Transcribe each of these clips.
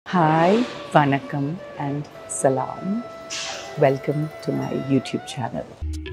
Hi, Vanakkam and Salam. Welcome to my YouTube channel.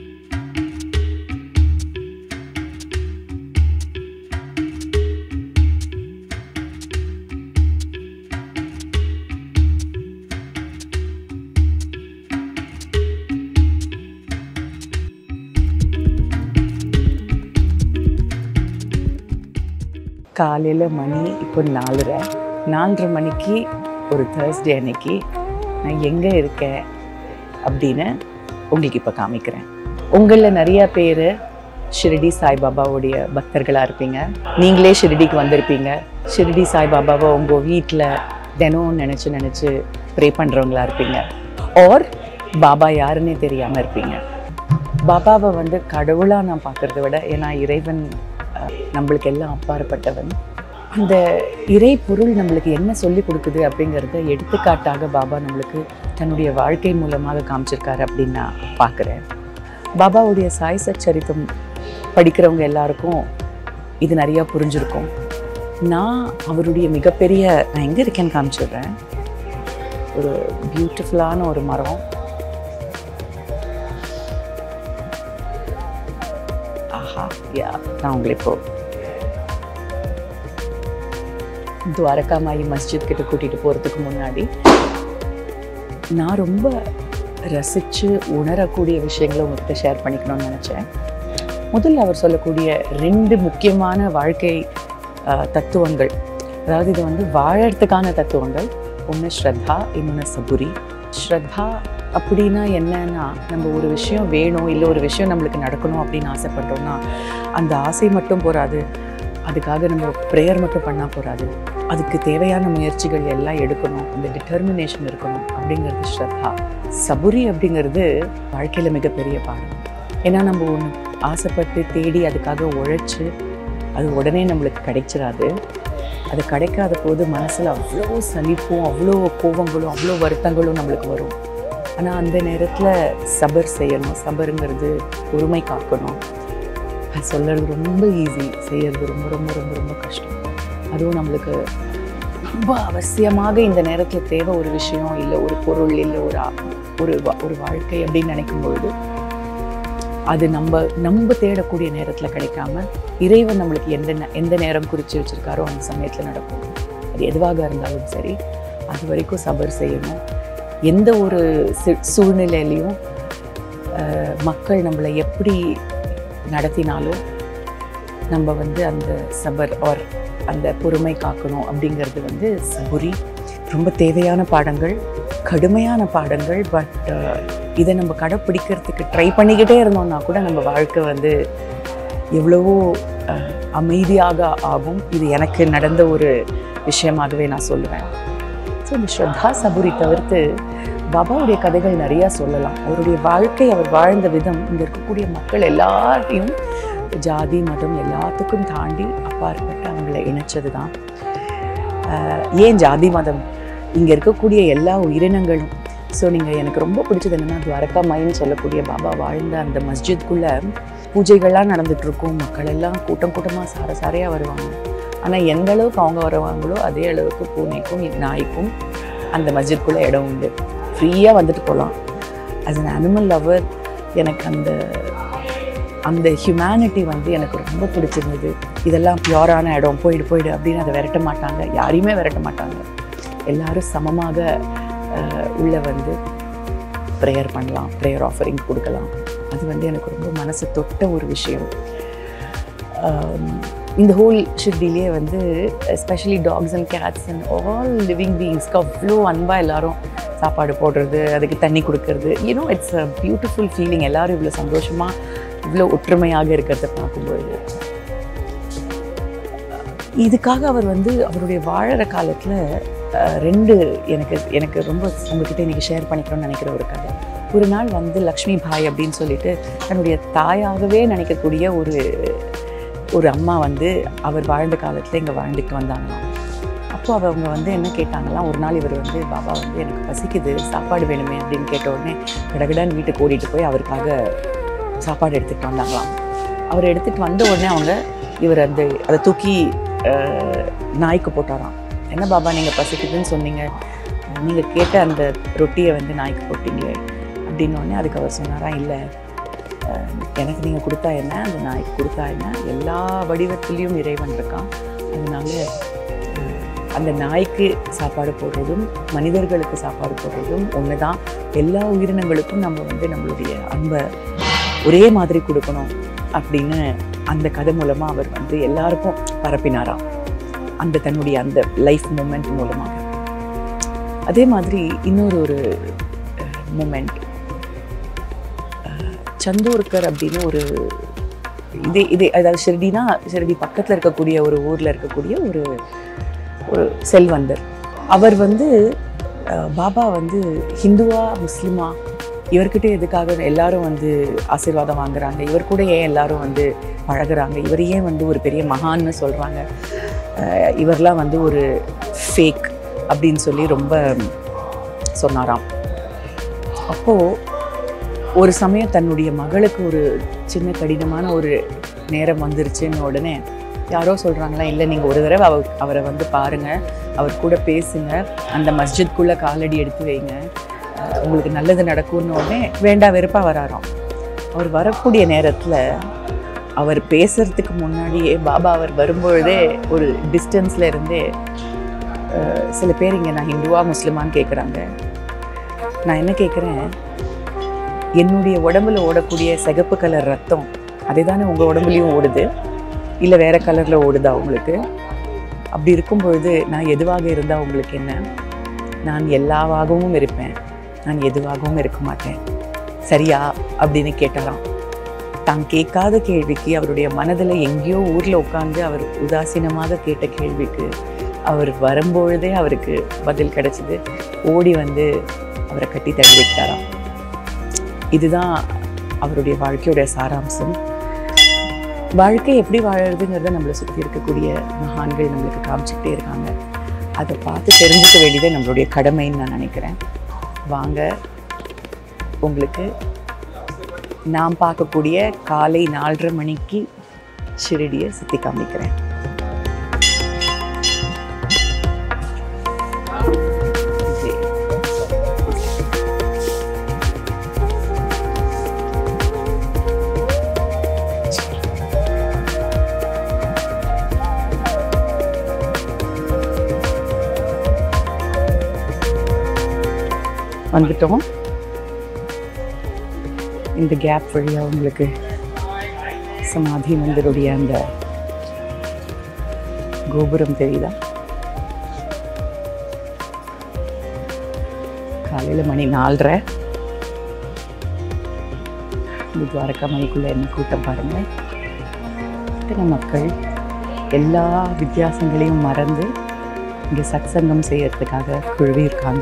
காலையில் மணி இப்போ நாலரை நாலரை மணிக்கு ஒரு தேர்ஸ்டே அன்னைக்கு நான் எங்கே இருக்கேன் அப்படின்னு உங்களுக்கு இப்போ காமிக்கிறேன் உங்களில் நிறைய பேர் ஷிரடி சாய்பாபாவுடைய பக்தர்களாக இருப்பீங்க நீங்களே ஷிரடிக்கு வந்திருப்பீங்க ஷிரடி சாய்பாபாவை உங்கள் வீட்டில் தினம் நினச்சி நினச்சி ப்ரே பண்ணுறவங்களா இருப்பீங்க ஆர் பாபா யாருன்னே தெரியாமல் இருப்பீங்க பாபாவை வந்து கடவுளாக நான் பார்க்குறத விட ஏன்னா இறைவன் அஹ், நம்மளுக்கு எல்லாம் அப்பாற்பட்டவன் அந்த இறை பொருள் நம்மளுக்கு என்ன சொல்லி கொடுக்குது அப்படிங்கிறத எடுத்துக்காட்டாக பாபா நம்மளுக்கு தன்னுடைய வாழ்க்கை மூலமாக காமிச்சிருக்காரு அப்படின்னு நான் பார்க்குறேன் பாபாவுடைய சாய் சச்சரித்தம் படிக்கிறவங்க எல்லாருக்கும் இது நிறையா புரிஞ்சிருக்கும் நான் அவருடைய மிகப்பெரிய நான் எங்கே இருக்கேன்னு காமிச்சிடுறேன் ஒரு பியூட்டிஃபுல்லான ஒரு மரம் ஆஹா யா நான் உங்களை இப்போ துவாரகாமாயி மஸ்ஜித் கிட்ட கூட்டிட்டு போறதுக்கு முன்னாடி நான் ரொம்ப ரசிச்சு உணரக்கூடிய விஷயங்களை உங்ககிட்ட ஷேர் பண்ணிக்கணும்னு நினைச்சேன் முதல்ல அவர் சொல்லக்கூடிய ரெண்டு முக்கியமான வாழ்க்கை ஆஹ், தத்துவங்கள் அதாவது இது வந்து வாழறதுக்கான தத்துவங்கள் ஒன்று ஸ்ரத்தா இன்னொன்று சபுரி ஸ்ரத்தா அப்படின்னா என்னன்னா நம்ம ஒரு விஷயம் வேணும் இல்லை ஒரு விஷயம் நம்மளுக்கு நடக்கணும் அப்படின்னு ஆசைப்பட்டோம்னா அந்த ஆசை மட்டும் போராது அதுக்காக நம்ம ப்ரேயர் மட்டும் பண்ணால் போராது அதுக்கு தேவையான முயற்சிகள் எல்லாம் எடுக்கணும் இந்த டிட்டர்மினேஷன் இருக்கணும் அப்படிங்கிறது ஸ்ரத்தா சபுரி அப்படிங்கிறது வாழ்க்கையில் மிகப்பெரிய பாடம் ஏன்னா நம்ம ஒன்று ஆசைப்பட்டு தேடி அதுக்காக உழைச்சி அது உடனே நம்மளுக்கு கிடைச்சிராது அது கிடைக்காத போது மனசில் அவ்வளோ சலிப்பும் அவ்வளோ கோவங்களும் அவ்வளோ வருத்தங்களும் நம்மளுக்கு வரும் ஆனால் அந்த நேரத்தில் சபர் செய்யணும் சபருங்கிறது பொறுமை காக்கணும் அது சொல்கிறது ரொம்ப ஈஸி செய்யறது ரொம்ப ரொம்ப ரொம்ப ரொம்ப கஷ்டம் அதுவும் நம்மளுக்கு ரொம்ப அவசியமாக இந்த நேரத்தில் தேவை ஒரு விஷயம் இல்லை ஒரு பொருள் இல்லை ஒரு ஆ- ஒரு வா- ஒரு வாழ்க்கை அப்படின்னு நினைக்கும் பொழுது அது நம்ம நம்ம தேடக்கூடிய நேரத்தில் கிடைக்காம இறைவன் நம்மளுக்கு எந்த நே- எந்த நேரம் குறித்து வச்சிருக்காரோ அந்த சமயத்தில் நடக்கும் அது எதுவாக இருந்தாலும் சரி அது வரைக்கும் சபர் செய்யணும் எந்த ஒரு சி- சூழ்நிலையிலையும் அஹ், மக்கள் நம்மளை எப்படி நடத்தினாலும் நம்ம வந்து அந்த சபர் ஆர் அந்த பொறுமை காக்கணும் அப்படிங்கிறது வந்து சபுரி ரொம்ப தேவையான பாடங்கள் கடுமையான பாடங்கள் பட் இதை நம்ம கடைப்பிடிக்கிறதுக்கு ட்ரை பண்ணிக்கிட்டே இருந்தோம்னா கூட நம்ம வாழ்க்கை வந்து எவ்வளவோ அஹ், அமைதியாக ஆகும் இது எனக்கு நடந்த ஒரு விஷயமாகவே நான் சொல்லுவேன் ஸோ இந்த ஸ்ரத்தா சபுரி தவிர்த்து பாபாவுடைய கதைகள் நிறையா சொல்லலாம் அவருடைய வாழ்க்கை அவர் வாழ்ந்த விதம் இங்கே இருக்கக்கூடிய மக்கள் எல்லாரையும் ஜாதி மதம் எல்லாத்துக்கும் தாண்டி அப்பாற்பட்டு அவங்கள இணைச்சது தான் ஏன் ஜாதி மதம் இங்கே இருக்கக்கூடிய எல்லா உயிரினங்களும் ஸோ நீங்கள் எனக்கு ரொம்ப பிடிச்சது என்னென்னா துவாரகா மைன்னு சொல்லக்கூடிய பாபா வாழ்ந்த அந்த மஸ்ஜித்குள்ளே பூஜைகள்லாம் நடந்துட்டு இருக்கும் மக்கள் எல்லாம் கூட்டம் கூட்டமாக சார சாரையாக வருவாங்க ஆனால் எந்த அளவுக்கு அவங்க வருவாங்களோ அதே அளவுக்கு பூனைக்கும் நாய்க்கும் அந்த மஸ்ஜித்குள்ளே இடம் உண்டு ஃப்ரீயாக வந்துட்டு போகலாம் as an அனிமல் லவர் எனக்கு அந்த அந்த ஹியூமனிட்டி வந்து எனக்கு ரொம்ப பிடிச்சிருந்தது இதெல்லாம் பியோரான இடம் போயிடு போயிடு அப்படின்னு அதை விரட்ட மாட்டாங்க யாரையுமே விரட்ட மாட்டாங்க எல்லாரும் சமமாக அஹ், உள்ள வந்து ப்ரேயர் பண்ணலாம் ப்ரேயர் ஆஃபரிங் கொடுக்கலாம் அது வந்து எனக்கு ரொம்ப மனசை தொட்ட ஒரு விஷயம் ஆம், இந்த ஹோல் ஷிர்டிலேயே வந்து especially dogs and cats and all living பீயிங்ஸ்க்கு அவ்வளோ அன்பாக எல்லாரும் சாப்பாடு போடுறது அதுக்கு தண்ணி கொடுக்கறது you know it's a beautiful feeling எல்லாரும் இவ்வளோ சந்தோஷமாக இவ்வளோ ஒற்றுமையாக இருக்கிறத பார்க்கும்பொழுது இதுக்காக அவர் வந்து அவருடைய வாழற காலத்தில் ரெண்டு எனக்கு எனக்கு ரொம்ப உங்ககிட்ட இன்னைக்கு ஷேர் பண்ணிக்கணும்னு நினைக்கிற ஒரு கதை ஒரு நாள் வந்து லக்ஷ்மி பாய் அப்படின்னு சொல்லிட்டு தன்னுடைய தாயாகவே நினைக்கக்கூடிய ஒரு ஒரு அம்மா வந்து அவர் வாழ்ந்த காலத்தில் இங்கே வாழ்ந்துட்டு வந்தாங்களாம் அப்போ அவங்க வந்து என்ன கேட்டாங்களாம் ஒரு நாள் இவர் வந்து பாபா வந்து எனக்கு பசிக்குது சாப்பாடு வேணுமே அப்படின்னு கேட்ட உடனே கடகடான்னு வீட்டுக்கு ஓடிட்டு போய் அவருக்காக சாப்பாடு எடுத்துகிட்டு வந்தாங்களாம் அவர் எடுத்துகிட்டு வந்த உடனே அவங்க இவர் அந்த அதை தூக்கி அஹ், நாய்க்கு போட்டாராம் என்ன பாபா நீங்கள் பசிக்குதுன்னு சொன்னீங்க நீங்கள் கேட்ட அந்த ரொட்டியை வந்து நாய்க்கு போட்டீங்களே அப்படின்னு உடனே அதுக்கு அவர் சொன்னாரா இல்லை அஹ், எனக்கு நீங்கள் கொடுத்தா என்ன அந்த நாய்க்கு கொடுத்தா என்ன எல்லா வடிவத்திலையும் இறைவன் இருக்கான் அதனால அஹ், அந்த நாய்க்கு சாப்பாடு போடுறதும் மனிதர்களுக்கு சாப்பாடு போடுறதும் ஒன்று தான் எல்லா உயிரினங்களுக்கும் நம்ம வந்து நம்மளுடைய அன்பை ஒரே மாதிரி கொடுக்கணும் அப்படின்னு அந்த கதை மூலமாக அவர் வந்து எல்லாருக்கும் பரப்பினாராம் அந்த தன்னுடைய அந்த லைஃப் மூமெண்ட் மூலமாக அதே மாதிரி இன்னொரு ஒரு மூமெண்ட் சந்தூர்கர் அப்படின்னு ஒரு இதே இதே அதாவது ஷிரடினா ஷிரடி பக்கத்தில் இருக்கக்கூடிய ஒரு ஊரில் இருக்கக்கூடிய ஒரு ஒரு செல்வந்தர் அவர் வந்து அஹ், பாபா வந்து ஹிந்துவா முஸ்லிமா இவர்கிட்ட எதுக்காக எல்லாரும் வந்து ஆசீர்வாதம் வாங்குறாங்க இவர் கூட ஏன் எல்லாரும் வந்து பழகுறாங்க இவர் ஏன் வந்து ஒரு பெரிய மகான்னு சொல்கிறாங்க இவர்லாம் வந்து ஒரு ஃபேக் அப்படின்னு சொல்லி ரொம்ப சொன்னாராம் அப்போது ஒரு சமயம் தன்னுடைய மகளுக்கு ஒரு சின்ன கடினமான ஒரு நேரம் வந்துருச்சுன்னு உடனே யாரோ சொல்கிறாங்களா இல்லை நீங்கள் ஒரு தடவை அவ அவரை வந்து பாருங்கள் அவர் கூட பேசுங்க அந்த மஸ்ஜித்குள்ளே காலடி எடுத்து வைங்க அஹ் உங்களுக்கு நல்லது நடக்கும்னு உடனே வேண்டா வெறுப்பாக வராராம் அவர் வரக்கூடிய நேரத்தில் அவர் பேசுறதுக்கு முன்னாடியே பாபா அவர் வரும்பொழுதே ஒரு டிஸ்டன்ஸில் இருந்தே அஹ் சில பேர் இங்கே நான் ஹிந்துவா முஸ்லிமான்னு கேட்குறாங்க நான் என்ன கேட்குறேன் என்னுடைய உடம்புல ஓடக்கூடிய சிகப்பு கலர் ரத்தம் அதே தானே உங்கள் உடம்புலையும் ஓடுது இல்லை வேற கலரில் ஓடுதா உங்களுக்கு அப்படி இருக்கும் பொழுது நான் எதுவாக இருந்தால் உங்களுக்கு என்ன நான் எல்லாவாகவும் இருப்பேன் நான் எதுவாகவும் இருக்க மாட்டேன் சரியா அப்படின்னு கேட்டாராம் தான் கேட்காத கேள்விக்கு அவருடைய மனதில் எங்கேயோ ஊரில் உட்காந்து அவர் உதாசீனமாக கேட்ட கேள்விக்கு அவர் வரும்பொழுதே அவருக்கு பதில் கிடைச்சிது ஓடி வந்து அவரை கட்டி தள்ளி விட்டாராம் இதுதான் அவருடைய வாழ்க்கையோட சாராம்சம் வாழ்க்கை எப்படி வாழறதுங்கிறத நம்மளை சுற்றி இருக்கக்கூடிய மகான்கள் நம்மளுக்கு காமிச்சிக்கிட்டே இருக்காங்க அதை பார்த்து தெரிஞ்சுக்க வேண்டியதே நம்மளுடைய கடமைன்னு நான் நினைக்கிறேன் வாங்க உங்களுக்கு நான் பார்க்கக்கூடிய காலை நாலரை மணிக்கு ஷிரடியை சுற்றி காமிக்கிறேன் ஜி. வந்துட்டோம் இந்த கேப் வழியாக உங்களுக்கு சமாதி மந்திருடைய அந்த கோபுரம் தெரியுதா காலையில் மணி நாலரை இந்த துவாரகா மணிக்குள்ளே என்ன கூட்டம் பாருங்க இத்தனை மக்கள் எல்லா வித்தியாசங்களையும் மறந்து இங்கே சத்சங்கம் செய்யறதுக்காக குழுவி இருக்காங்க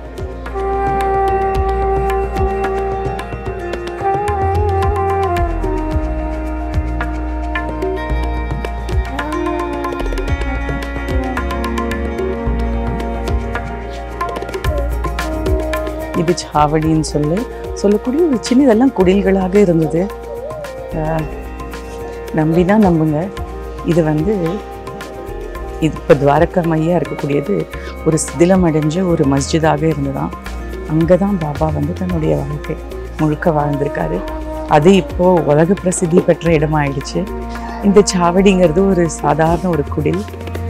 இது சாவடின்னு சொல்லு சொல்லக்கூடிய ஒரு சின்னதெல்லாம் குடில்களாக இருந்தது ஆஹ், நம்பினா நம்புங்க இது வந்து இது இப்போ துவாரகா மையா இருக்கக்கூடியது ஒரு சிதிலம் அடைஞ்ச ஒரு மஸ்ஜிதாக இருந்ததாம் அங்கே தான் பாபா வந்து தன்னுடைய வாழ்க்கை முழுக்க வாழ்ந்திருக்காரு அது இப்போ உலக பிரசித்தி பெற்ற இடமாயிடுச்சு இந்த சாவடிங்கிறது ஒரு சாதாரண ஒரு குடில்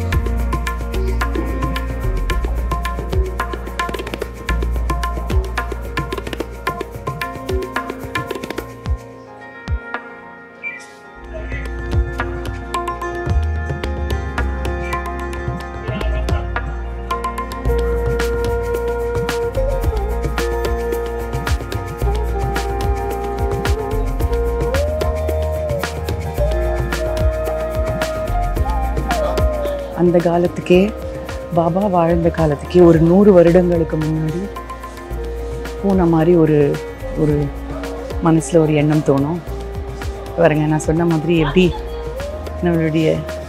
அந்த காலத்துக்கே பாபா வாழ்ந்த காலத்துக்கே ஒரு நூறு வருடங்களுக்கு முன்னாடி போன மாதிரி ஒரு ஒரு மனசில் ஒரு எண்ணம் தோணும் பாருங்க நான் சொன்ன மாதிரி எப்படி நம்மளுடைய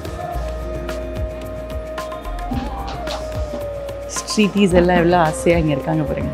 ஸ்ட்ரீட்டீஸ் எல்லாம் எவ்வளோ ஆசையாக இங்கே இருக்காங்க பாருங்க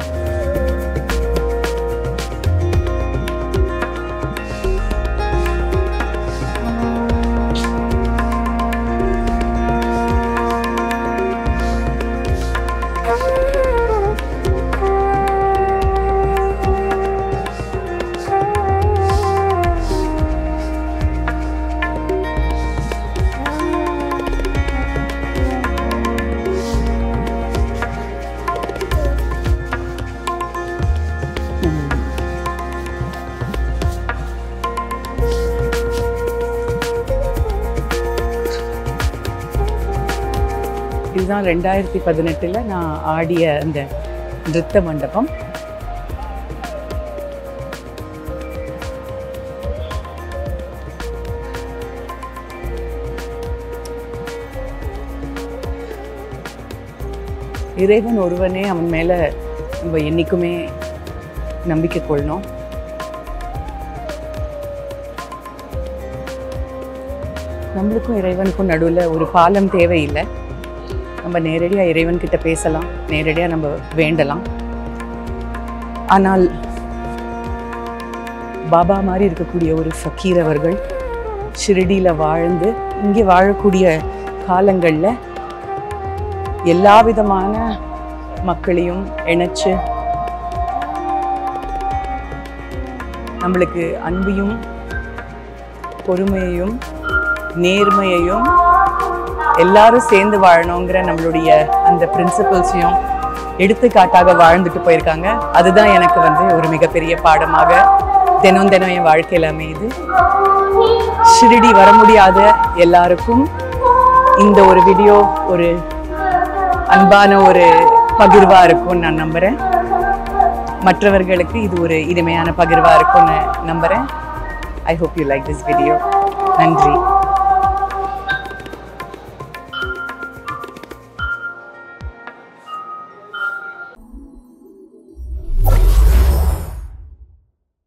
இதுதான் ரெண்டாயிரத்தி பதினெட்டில் நான் ஆடிய அந்த நிறுத்த மண்டபம் இறைவன் ஒருவனே அவன் மேலே நம்ம என்றைக்குமே நம்பிக்கை கொள்ளணும் நம்மளுக்கும் இறைவனுக்கும் நடுவில் ஒரு பாலம் தேவையில்லை நம்ம நேரடியாக இறைவன் கிட்ட பேசலாம் நேரடியாக நம்ம வேண்டலாம் ஆனால் பாபா மாதிரி இருக்கக்கூடிய ஒரு ஃபக்கீர் அவர்கள் ஷிரடியில் வாழ்ந்து இங்கே வாழக்கூடிய காலங்களில் எல்லா விதமான மக்களையும் இணைச்சு நம்மளுக்கு அன்பையும் பொறுமையையும் நேர்மையையும் எல்லாரும் சேர்ந்து வாழணுங்கிற நம்மளுடைய அந்த பிரின்சிபல்ஸையும் எடுத்துக்காட்டாக வாழ்ந்துட்டு போயிருக்காங்க அதுதான் எனக்கு வந்து ஒரு மிகப்பெரிய பாடமாக தினம் தினம் என் வாழ்க்கையில் அமையுது ஷிரடி வர முடியாத எல்லாருக்கும் இந்த ஒரு வீடியோ ஒரு அன்பான ஒரு பகிர்வா இருக்கும்னு நான் நம்புறேன் மற்றவர்களுக்கு இது ஒரு இனிமையான பகிர்வா இருக்கும்னு நம்புறேன் I hope you like this video நன்றி